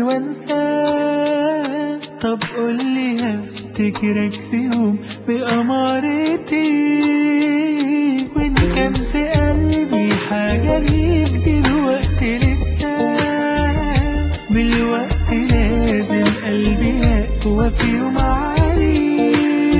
وانساه طب قولي هفتكرك في يوم بأمارتي وإن كان في قلبي حاجة ليك دلوقتي لسه بالوقت لازم قلبي يقوى في يوم عليك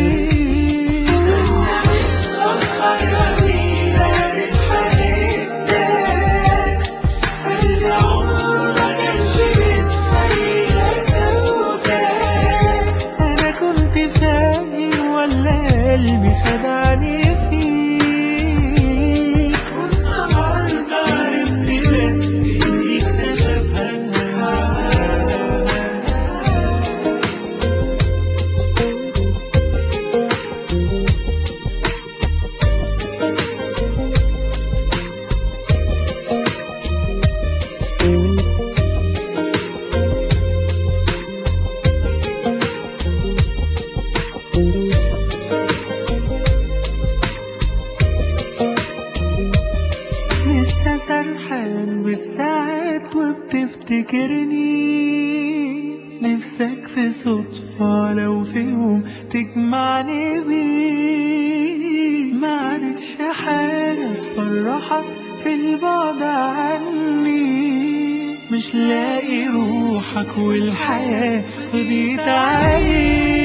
قلبي عمره ما كانش متخيل سوداء انا كنت فاهم ولا قلبي خدعني فيك والنهارده عرفت بس اني اكتشفها لسه سرحان بالساعات وبتفتكرني نفسك في صدفة لو في يوم تجمعني بيه معرفش حاجة تفرحك في البعد عني مش لاقي روحك والحياة فضيت عليك